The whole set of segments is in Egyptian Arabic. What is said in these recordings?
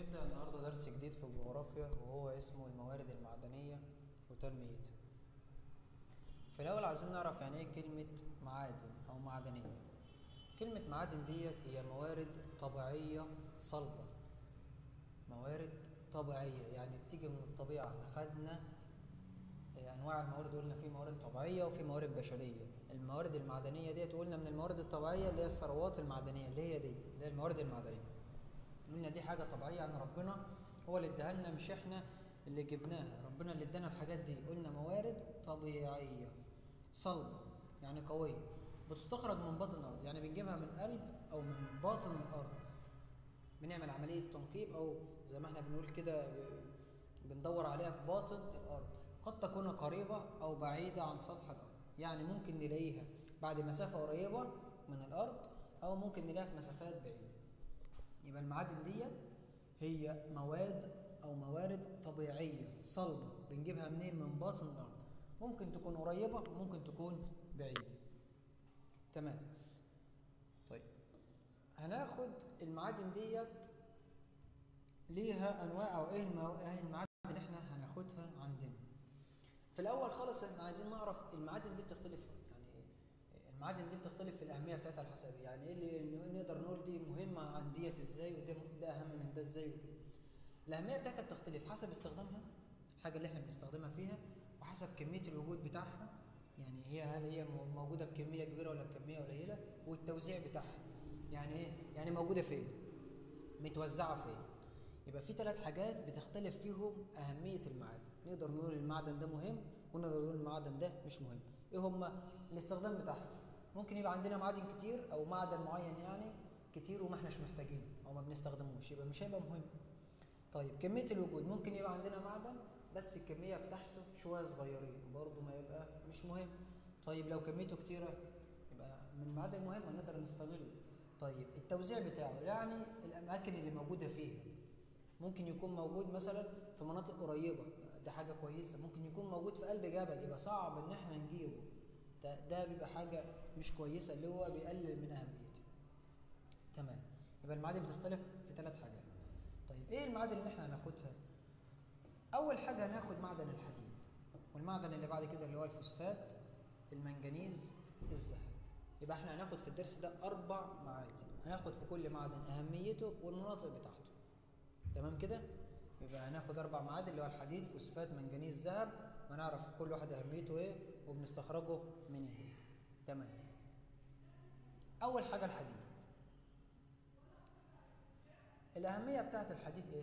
هنبدأ النهاردة درس جديد في الجغرافيا وهو اسمه الموارد المعدنية وتنميتها في الأول عايزين نعرف يعني إيه كلمة معادن أو معدنية كلمة معادن ديت هي موارد طبيعية صلبة موارد طبيعية يعني بتيجي من الطبيعة احنا خدنا انواع الموارد قلنا في موارد طبيعيه وفي موارد بشريه الموارد المعدنيه ديت قلنا من الموارد الطبيعيه اللي هي الثروات المعدنيه اللي هي دي اللي هي الموارد المعدنيه قلنا دي حاجه طبيعيه عن ربنا هو اللي اداها لنا مش احنا اللي جبناها ربنا اللي ادانا الحاجات دي قلنا موارد طبيعيه صلبه يعني قويه بتستخرج من باطن الارض يعني بنجيبها من قلب او من باطن الارض بنعمل عمليه تنقيب او زي ما احنا بنقول كده بندور عليها في باطن الارض قد تكون قريبة أو بعيدة عن سطح الأرض يعني ممكن نلاقيها بعد مسافة قريبة من الأرض أو ممكن نلاقيها في مسافات بعيدة يبقى المعادن دي هي مواد أو موارد طبيعية صلبة بنجيبها منين من باطن الأرض ممكن تكون قريبة ممكن تكون بعيدة تمام طيب هناخد المعادن ديت ليها أنواع أو إيه المعادن اللي إحنا هناخدها عندنا في الاول خالص احنا عايزين نعرف المعادن دي بتختلف يعني المعادن دي بتختلف في الاهميه بتاعتها الحسابيه يعني ايه اللي نقدر نقول دي مهمه عن ديت ازاي وده ده اهم من ده ازاي وكده الاهميه بتاعتها بتختلف حسب استخدامها الحاجه اللي احنا بنستخدمها فيها وحسب كميه الوجود بتاعها يعني هي هل هي موجوده بكميه كبيره ولا بكميه قليله والتوزيع بتاعها يعني ايه يعني موجوده فين متوزعه فين يبقى في ثلاث حاجات بتختلف فيهم أهمية المعادن نقدر نقول المعدن ده مهم ونقدر نقول المعدن ده مش مهم ايه هما الاستخدام بتاعهم ممكن يبقى عندنا معادن كتير او معدن معين يعني كتير وما احناش محتاجينه او ما بنستخدموش يبقى مش هيبقى مهم طيب كمية الوجود ممكن يبقى عندنا معدن بس الكمية بتاعته شوية صغيرين برضه ما يبقى مش مهم طيب لو كميته كتيرة يبقى من المعادن المهمة نقدر نستغله طيب التوزيع بتاعه يعني الأماكن اللي موجودة فيها ممكن يكون موجود مثلا في مناطق قريبه ده حاجه كويسه ممكن يكون موجود في قلب جبل يبقى صعب ان احنا نجيبه ده ده بيبقى حاجه مش كويسه اللي هو بيقلل من اهميته تمام يبقى المعادن بتختلف في ثلاث حاجات طيب ايه المعادن اللي احنا هناخدها اول حاجه هناخد معدن الحديد والمعدن اللي بعد كده اللي هو الفوسفات المنجنيز الذهب يبقى احنا هناخد في الدرس ده اربع معادن هناخد في كل معدن اهميته والمناطق بتاعته تمام كده يبقى هناخد اربع معادن اللي هو الحديد فوسفات منجنيز ذهب ونعرف كل واحد اهميته ايه وبنستخرجه من ايه تمام اول حاجه الحديد الاهميه بتاعت الحديد ايه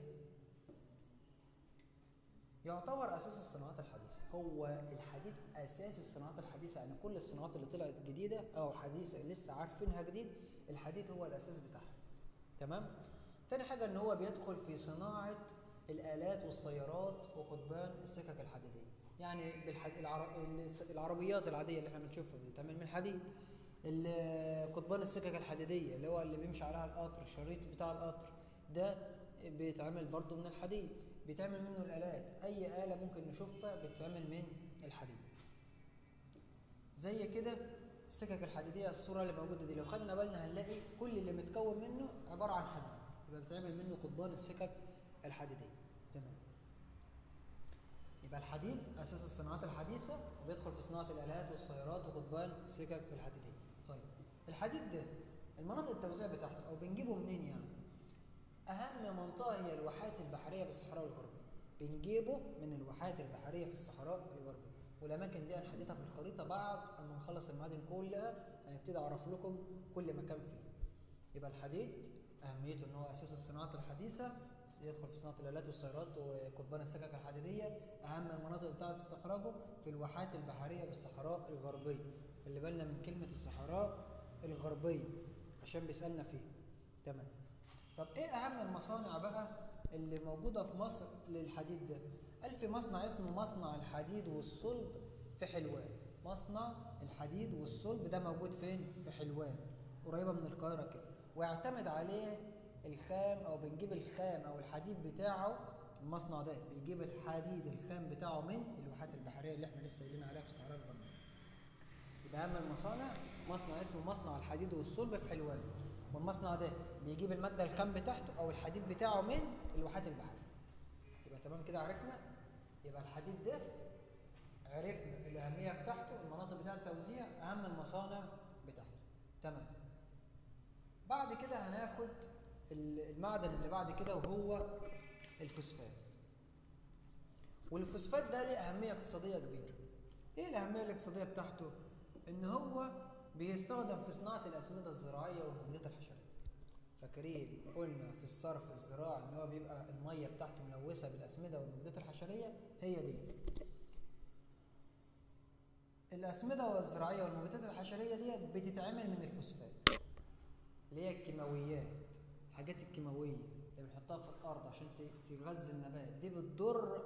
يعتبر اساس الصناعات الحديثه هو الحديد اساس الصناعات الحديثه يعني كل الصناعات اللي طلعت جديده او حديثه لسه عارفينها جديد الحديد هو الاساس بتاعها تمام تاني حاجة إن هو بيدخل في صناعة الآلات والسيارات وقضبان السكك الحديدية يعني بالحد... العر... العربيات العادية اللي احنا بنشوفها بتتعمل من الحديد قضبان السكك الحديدية اللي هو اللي بيمشي عليها القطر الشريط بتاع القطر ده بيتعمل برضه من الحديد بيتعمل منه الآلات أي آلة ممكن نشوفها بتتعمل من الحديد زي كده السكك الحديدية الصورة اللي موجودة دي لو خدنا بالنا هنلاقي كل اللي متكون منه عبارة عن حديد يبقى بتعمل منه قضبان السكك الحديديه تمام يبقى الحديد اساس الصناعات الحديثه وبيدخل في صناعه الالات والسيارات وقضبان السكك الحديديه طيب الحديد ده المناطق التوزيع بتاعته او بنجيبه منين يعني اهم منطقه هي الواحات البحريه بالصحراء الغربيه بنجيبه من الواحات البحريه في الصحراء الغربيه والاماكن دي هنحددها في الخريطه بعد اما نخلص المعادن كلها هنبتدي اعرف لكم كل مكان فيه يبقى الحديد اهميته ان هو اساس الصناعات الحديثه يدخل في صناعه الالات والسيارات وقضبان السكك الحديديه اهم المناطق بتاعه استخراجه في الواحات البحريه بالصحراء الغربيه خلي بالنا من كلمه الصحراء الغربيه عشان بيسالنا فيها تمام طب ايه اهم المصانع بقى اللي موجوده في مصر للحديد ده قال في مصنع اسمه مصنع الحديد والصلب في حلوان مصنع الحديد والصلب ده موجود فين في حلوان قريبه من القاهره كده ويعتمد عليه الخام او بنجيب الخام او الحديد بتاعه المصنع ده بيجيب الحديد الخام بتاعه من الواحات البحريه اللي احنا لسه قايلين عليها في الصحراء الغربيه يبقى اهم المصانع مصنع اسمه مصنع الحديد والصلب في حلوان والمصنع ده بيجيب الماده الخام بتاعته او الحديد بتاعه من الواحات البحريه يبقى تمام كده عرفنا يبقى الحديد ده عرفنا الاهميه بتاعته المناطق بتاعه التوزيع اهم المصانع بتاعته تمام بعد كده هناخد المعدن اللي بعد كده وهو الفوسفات والفوسفات ده ليه اهميه اقتصاديه كبيره ايه الاهميه الاقتصاديه بتاعته ان هو بيستخدم في صناعه الاسمده الزراعيه والمبيدات الحشريه فاكرين قلنا في الصرف الزراعي ان هو بيبقى الميه بتاعته ملوثه بالاسمده والمبيدات الحشريه هي دي الاسمده والزراعيه والمبيدات الحشريه دي بتتعمل من الفوسفات اللي هي الكيماويات الحاجات الكيماويه اللي بنحطها في الارض عشان تغذي النبات دي بتضر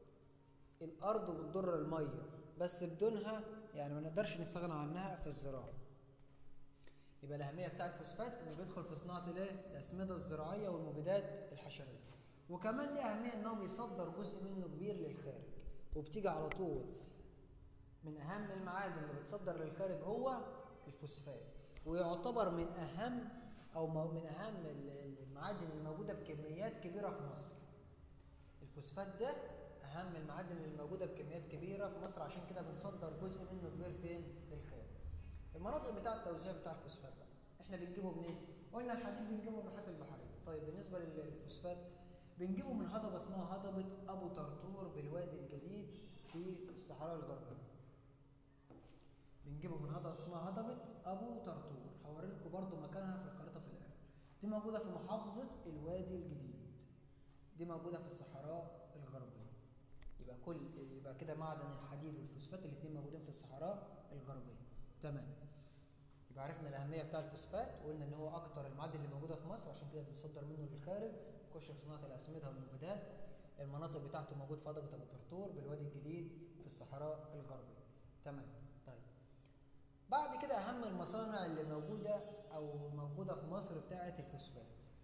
الارض وبتضر الميه بس بدونها يعني ما نقدرش نستغنى عنها في الزراعه يبقى الاهميه بتاع الفوسفات انه بيدخل في صناعه الايه الاسمده الزراعيه والمبيدات الحشريه وكمان ليه اهميه ان هو بيصدر جزء منه كبير للخارج وبتيجي على طول من اهم المعادن اللي بتصدر للخارج هو الفوسفات ويعتبر من اهم او من اهم المعادن الموجوده بكميات كبيره في مصر الفوسفات ده اهم المعادن اللي موجوده بكميات كبيره في مصر عشان كده بنصدر جزء منه كبير فين للخارج المناطق بتاع التوزيع بتاع الفوسفات بقى احنا بنجيبه منين قلنا الحديد بنجيبه من الواحات البحريه طيب بالنسبه للفوسفات بنجيبه من هضبه اسمها هضبه ابو طرطور بالوادي الجديد في الصحراء الغربيه بنجيبه من هضبه اسمها هضبه ابو طرطور هوري لكم برده مكانها في الخريطه في الاخر دي موجوده في محافظه الوادي الجديد دي موجوده في الصحراء الغربيه يبقى كل يبقى كده معدن الحديد والفوسفات الاثنين موجودين في الصحراء الغربيه تمام يبقى عرفنا الاهميه بتاع الفوسفات وقلنا ان هو اكتر المعادن اللي موجوده في مصر عشان كده بنصدر منه للخارج يخش في صناعه الاسمده والمبيدات المناطق بتاعته موجود في هضبه ابو طرطور بالوادي الجديد في الصحراء الغربيه تمام طيب بعد كده اهم المصانع اللي موجوده او موجوده في مصر بتاعه الفوسفات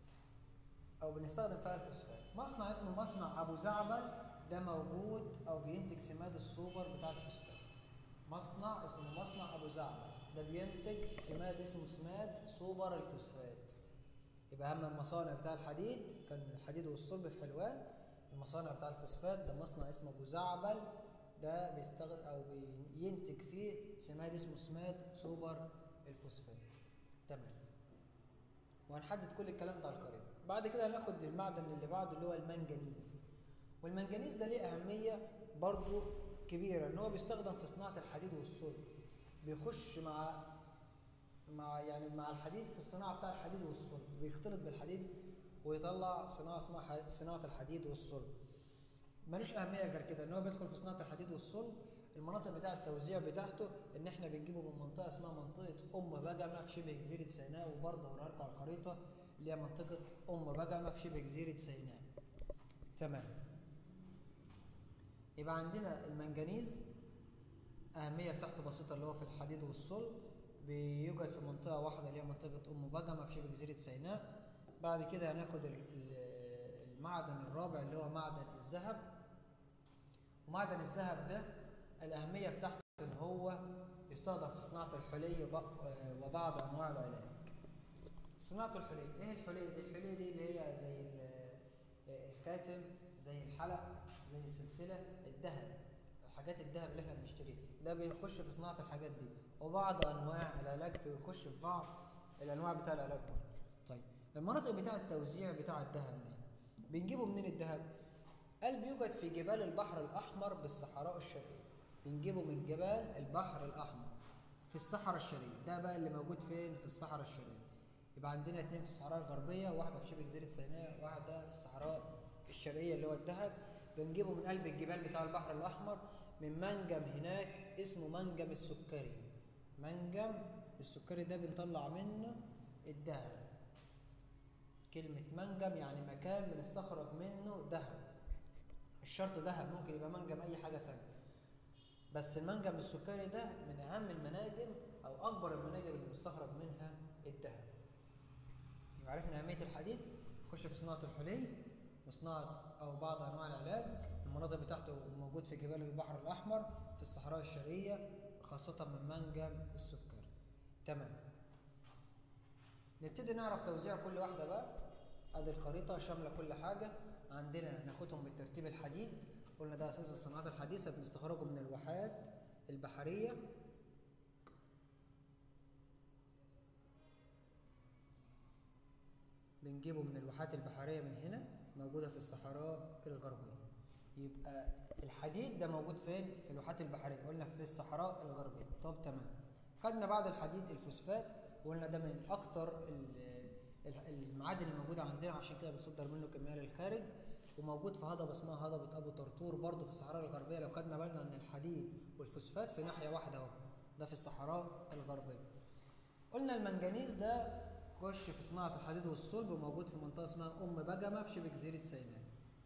او بنستخدم فيها الفوسفات مصنع اسمه مصنع ابو زعبل ده موجود او بينتج سماد السوبر بتاع الفوسفات مصنع اسمه مصنع ابو زعبل ده بينتج سماد اسمه سماد سوبر الفوسفات يبقى اهم المصانع بتاع الحديد كان الحديد والصلب في حلوان المصانع بتاع الفوسفات ده مصنع اسمه ابو زعبل ده بيستخدم او بينتج فيه سماد اسمه سماد سوبر الفوسفات تمام وهنحدد كل الكلام ده على الخريطه بعد كده هناخد المعدن اللي بعده اللي هو المنجنيز والمنجنيز ده ليه اهميه برضو كبيره ان هو بيستخدم في صناعه الحديد والصلب بيخش مع مع يعني مع الحديد في الصناعه بتاع الحديد والصلب بيختلط بالحديد ويطلع صناعه اسمها صناعه الحديد والصلب ملوش اهميه غير كده ان هو بيدخل في صناعه الحديد والصلب المناطق بتاع التوزيع بتاعته ان احنا بنجيبه من منطقه اسمها منطقه ام بجمه في شبه جزيره سيناء وبرضه هوريها لكم على الخريطه اللي هي منطقه ام بجمه في شبه جزيره سيناء تمام يبقى عندنا المنجنيز أهمية بتاعته بسيطة اللي هو في الحديد والصلب بيوجد في منطقة واحدة اللي هي منطقة أم بجمة في شبه جزيرة سيناء بعد كده هناخد المعدن الرابع اللي هو معدن الذهب ومعدن الذهب ده الأهمية بتاعته إن هو يستخدم في صناعة الحلي وبعض أنواع العلاج صناعة الحلي إيه الحلي دي؟ الحلي دي اللي هي زي الخاتم زي الحلق زي السلسلة الذهب حاجات الذهب اللي احنا بنشتريها ده بيخش في صناعه الحاجات دي وبعض انواع العلاج بيخش في بعض الانواع بتاع العلاج برضه طيب المناطق بتاع التوزيع بتاع الذهب ده بنجيبه منين الذهب قال بيوجد في جبال البحر الاحمر بالصحراء الشرقيه بنجيبه من جبال البحر الاحمر في الصحراء الشرقيه ده بقى اللي موجود فين في الصحراء الشرقيه يبقى عندنا اتنين في الصحراء الغربيه واحده في شبه جزيره سيناء واحده في الصحراء الشرقيه اللي هو الذهب بنجيبه من قلب الجبال بتاع البحر الاحمر من منجم هناك اسمه منجم السكري منجم السكري ده بنطلع منه الذهب كلمة منجم يعني مكان بنستخرج منه ذهب مش شرط ذهب ممكن يبقى منجم أي حاجة تانية بس المنجم السكري ده من أهم المناجم أو أكبر المناجم اللي بنستخرج منها الذهب يبقى عرفنا أهمية الحديد نخش في صناعة الحلي وصناعة أو بعض أنواع العلاج المناطق بتاعته موجود في جبال البحر الأحمر في الصحراء الشرقية خاصة من منجم السكر تمام نبتدي نعرف توزيع كل واحدة بقى ادي الخريطة شاملة كل حاجة عندنا ناخدهم بالترتيب الحديد قلنا ده اساس الصناعات الحديثة بنستخرجه من الواحات البحرية بنجيبه من الواحات البحرية من هنا موجودة في الصحراء الغربية يبقى الحديد ده موجود فين؟ في الواحات البحرية قلنا في الصحراء الغربية طب تمام خدنا بعد الحديد الفوسفات وقلنا ده من أكتر المعادن الموجودة عندنا عشان كده بنصدر منه كمية للخارج وموجود في هضبة اسمها هضبة أبو طرطور برضه في الصحراء الغربية لو خدنا بالنا إن الحديد والفوسفات في ناحية واحدة أهو ده في الصحراء الغربية قلنا المنجنيز ده خش في صناعة الحديد والصلب وموجود في منطقة اسمها أم بجمة في شبه جزيرة سيناء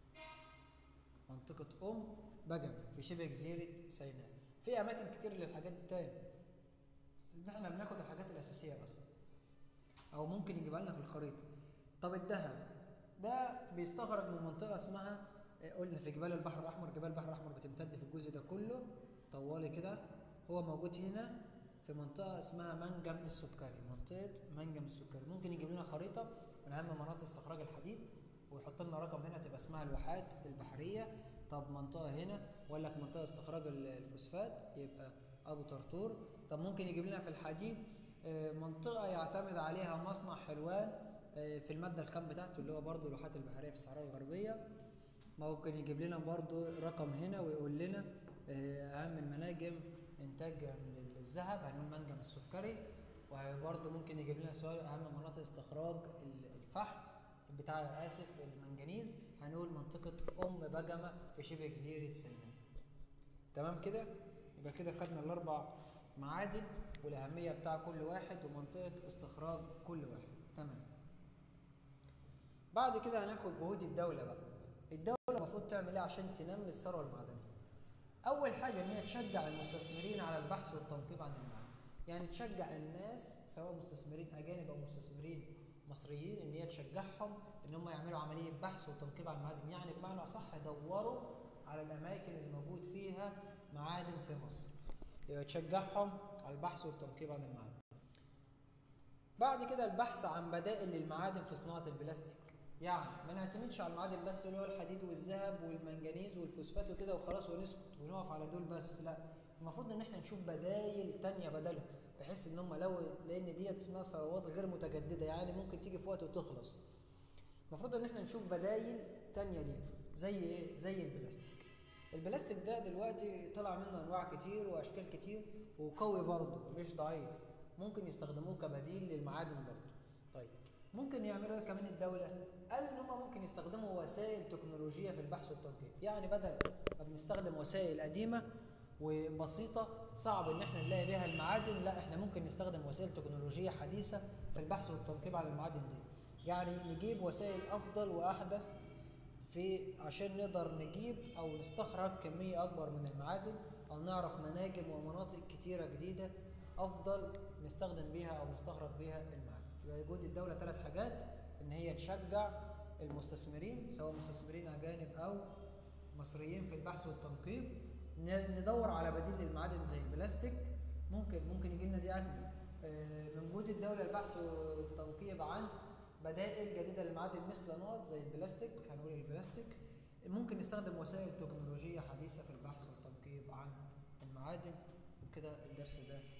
منطقة أم بجمة في شبه جزيرة سيناء في أماكن كتير للحاجات التانية بس إحنا بناخد الحاجات الأساسية بس أو ممكن يجيبها لنا في الخريطة طب الذهب ده بيستخرج من منطقة اسمها قلنا في جبال البحر الأحمر جبال البحر الأحمر بتمتد في الجزء ده كله طوالي كده هو موجود هنا في منطقة اسمها منجم السكري منطقة منجم السكري ممكن يجيب لنا خريطة من أهم مناطق استخراج الحديد ويحط لنا رقم هنا تبقى اسمها الواحات البحرية طب منطقة هنا وقال لك منطقة استخراج الفوسفات يبقى أبو طرطور طب ممكن يجيب لنا في الحديد منطقة يعتمد عليها مصنع حلوان في المادة الخام بتاعته اللي هو برضه الواحات البحرية في الصحراء الغربية ممكن يجيب لنا برضه رقم هنا ويقول لنا أهم المناجم إنتاج الذهب هنقول منجم السكري وبرضه ممكن يجيب لنا سؤال أهم مناطق استخراج الفحم بتاع آسف المنجنيز هنقول منطقة أم بجمة في شبه جزيرة سيناء تمام كده يبقى كده خدنا الأربع معادن والأهمية بتاع كل واحد ومنطقة استخراج كل واحد تمام بعد كده هناخد جهود الدولة بقى الدولة المفروض تعمل ايه عشان تنمي الثروة المعدنية أول حاجة إن هي تشجع المستثمرين على البحث والتنقيب عن المعادن يعني تشجع الناس سواء مستثمرين أجانب أو مستثمرين مصريين إن هي تشجعهم إن هم يعملوا عملية بحث وتنقيب عن المعادن يعني بمعنى أصح يدوروا على الأماكن اللي موجود فيها معادن في مصر يبقى تشجعهم على البحث والتنقيب عن المعادن بعد كده البحث عن بدائل للمعادن في صناعة البلاستيك يعني ما نعتمدش على المعادن بس اللي هو الحديد والذهب والمنجنيز والفوسفات وكده وخلاص ونسكت ونقف على دول بس لا المفروض ان احنا نشوف بدايل تانية بدلهم بحيث ان هم لو لان ديت اسمها ثروات غير متجدده يعني ممكن تيجي في وقت وتخلص المفروض ان احنا نشوف بدايل تانية ليها زي ايه زي البلاستيك البلاستيك ده دلوقتي طلع منه انواع كتير واشكال كتير وقوي برضه مش ضعيف ممكن يستخدموه كبديل للمعادن برضه طيب ممكن يعملوا ايه كمان الدوله قال ان هم ممكن يستخدموا وسائل تكنولوجيه في البحث والتنقيب يعني بدل ما بنستخدم وسائل قديمه وبسيطه صعب ان احنا نلاقي بيها المعادن لا احنا ممكن نستخدم وسائل تكنولوجيه حديثه في البحث والتنقيب على المعادن دي يعني نجيب وسائل افضل واحدث في عشان نقدر نجيب او نستخرج كميه اكبر من المعادن او نعرف مناجم ومناطق كتيره جديده افضل نستخدم بيها او نستخرج بيها المعادن يبقى وجود الدوله ثلاث حاجات ان هي تشجع المستثمرين سواء مستثمرين اجانب او مصريين في البحث والتنقيب ندور على بديل للمعادن زي البلاستيك ممكن ممكن يجي لنا دي اكل من وجود الدوله البحث والتنقيب عن بدائل جديده للمعادن مثل نقط زي البلاستيك هنقول البلاستيك ممكن نستخدم وسائل تكنولوجيه حديثه في البحث والتنقيب عن المعادن وكده الدرس ده